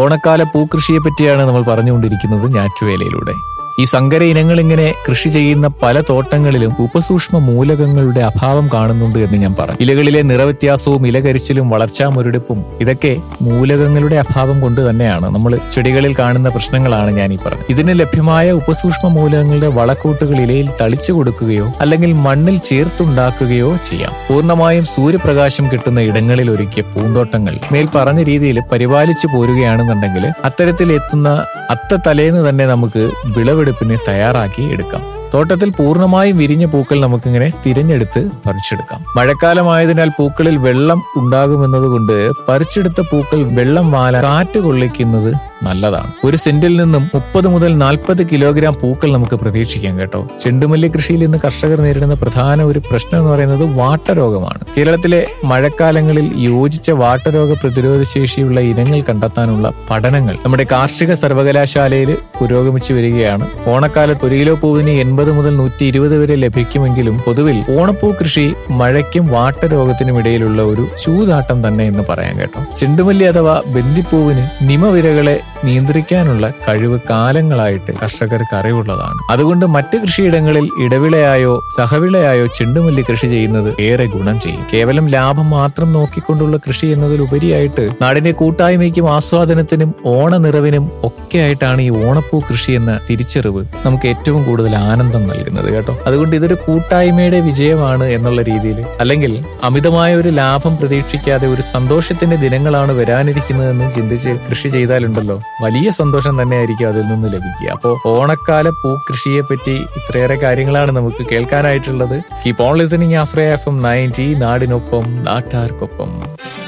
ഓണക്കാല പൂക്കൃഷിയെ പറ്റിയാണ് നമ്മൾ പറഞ്ഞുകൊണ്ടിരിക്കുന്നത് ഞാറ്റുവേലയിലൂടെ ഈ സങ്കര ഇനങ്ങൾ ഇങ്ങനെ കൃഷി ചെയ്യുന്ന പല തോട്ടങ്ങളിലും ഉപസൂക്ഷ്മ മൂലകങ്ങളുടെ അഭാവം കാണുന്നുണ്ട് എന്ന് ഞാൻ പറഞ്ഞു ഇലകളിലെ നിറവ്യത്യാസവും ഇലകരിച്ചിലും വളർച്ചാ മുരടിപ്പും ഇതൊക്കെ മൂലകങ്ങളുടെ അഭാവം കൊണ്ട് തന്നെയാണ് നമ്മൾ ചെടികളിൽ കാണുന്ന പ്രശ്നങ്ങളാണ് ഞാൻ ഈ പറഞ്ഞത് ഇതിന് ലഭ്യമായ ഉപസൂക്ഷ്മ മൂലകങ്ങളുടെ വളക്കൂട്ടുകൾ ഇലയിൽ തളിച്ചു കൊടുക്കുകയോ അല്ലെങ്കിൽ മണ്ണിൽ ചേർത്തുണ്ടാക്കുകയോ ചെയ്യാം പൂർണ്ണമായും സൂര്യപ്രകാശം കിട്ടുന്ന ഇടങ്ങളിൽ ഒരുക്കിയ പൂന്തോട്ടങ്ങൾ മേൽ പറഞ്ഞ രീതിയിൽ പരിപാലിച്ചു പോരുകയാണെന്നുണ്ടെങ്കിൽ അത്തരത്തിൽ എത്തുന്ന അത്ത തലേന്ന് തന്നെ നമുക്ക് വിളവെടുപ്പിന് തയ്യാറാക്കി എടുക്കാം തോട്ടത്തിൽ പൂർണ്ണമായും വിരിഞ്ഞ പൂക്കൾ നമുക്കിങ്ങനെ തിരഞ്ഞെടുത്ത് പറിച്ചെടുക്കാം മഴക്കാലമായതിനാൽ പൂക്കളിൽ വെള്ളം ഉണ്ടാകുമെന്നതുകൊണ്ട് പറിച്ചെടുത്ത പൂക്കൾ വെള്ളം വാല കാറ്റ് കൊള്ളിക്കുന്നത് നല്ലതാണ് ഒരു സെന്റിൽ നിന്നും മുപ്പത് മുതൽ നാൽപ്പത് കിലോഗ്രാം പൂക്കൾ നമുക്ക് പ്രതീക്ഷിക്കാം കേട്ടോ ചെണ്ടുമല്ലി കൃഷിയിൽ ഇന്ന് കർഷകർ നേരിടുന്ന പ്രധാന ഒരു പ്രശ്നം എന്ന് പറയുന്നത് വാട്ടരോഗമാണ് കേരളത്തിലെ മഴക്കാലങ്ങളിൽ യോജിച്ച വാട്ടരോഗ പ്രതിരോധ ശേഷിയുള്ള ഇനങ്ങൾ കണ്ടെത്താനുള്ള പഠനങ്ങൾ നമ്മുടെ കാർഷിക സർവകലാശാലയിൽ പുരോഗമിച്ചു വരികയാണ് ഓണക്കാലത്ത് ഒരു കിലോ പൂവിന് എൺപത് മുതൽ നൂറ്റി ഇരുപത് വരെ ലഭിക്കുമെങ്കിലും പൊതുവിൽ ഓണപ്പൂ കൃഷി മഴയ്ക്കും വാട്ടരോഗത്തിനും ഇടയിലുള്ള ഒരു ചൂതാട്ടം തന്നെ എന്ന് പറയാം കേട്ടോ ചെണ്ടുമല്ലി അഥവാ ബന്ദിപ്പൂവിന് നിമവിരകളെ നിയന്ത്രിക്കാനുള്ള കഴിവ് കാലങ്ങളായിട്ട് കർഷകർക്ക് അറിവുള്ളതാണ് അതുകൊണ്ട് മറ്റ് കൃഷിയിടങ്ങളിൽ ഇടവിളയായോ സഹവിളയായോ ചെണ്ടുമല്ലി കൃഷി ചെയ്യുന്നത് ഏറെ ഗുണം ചെയ്യും കേവലം ലാഭം മാത്രം നോക്കിക്കൊണ്ടുള്ള കൃഷി എന്നതിലുപരിയായിട്ട് നാടിന്റെ കൂട്ടായ്മയ്ക്കും ആസ്വാദനത്തിനും ഓണ നിറവിനും ഒക്കെ ആയിട്ടാണ് ഈ ഓണപ്പൂ കൃഷി എന്ന തിരിച്ചറിവ് നമുക്ക് ഏറ്റവും കൂടുതൽ ആനന്ദം നൽകുന്നത് കേട്ടോ അതുകൊണ്ട് ഇതൊരു കൂട്ടായ്മയുടെ വിജയമാണ് എന്നുള്ള രീതിയിൽ അല്ലെങ്കിൽ അമിതമായ ഒരു ലാഭം പ്രതീക്ഷിക്കാതെ ഒരു സന്തോഷത്തിന്റെ ദിനങ്ങളാണ് വരാനിരിക്കുന്നതെന്ന് ചിന്തിച്ച് കൃഷി ചെയ്താലുണ്ടല്ലോ വലിയ സന്തോഷം തന്നെയായിരിക്കും അതിൽ നിന്ന് ലഭിക്കുക അപ്പോൾ ഓണക്കാല പൂക്കൃഷിയെ പറ്റി ഇത്രയേറെ കാര്യങ്ങളാണ് നമുക്ക് കേൾക്കാനായിട്ടുള്ളത് keep on listening Ashraya F M ninety നാടിനൊപ്പം നാട്ടാർക്കൊപ്പം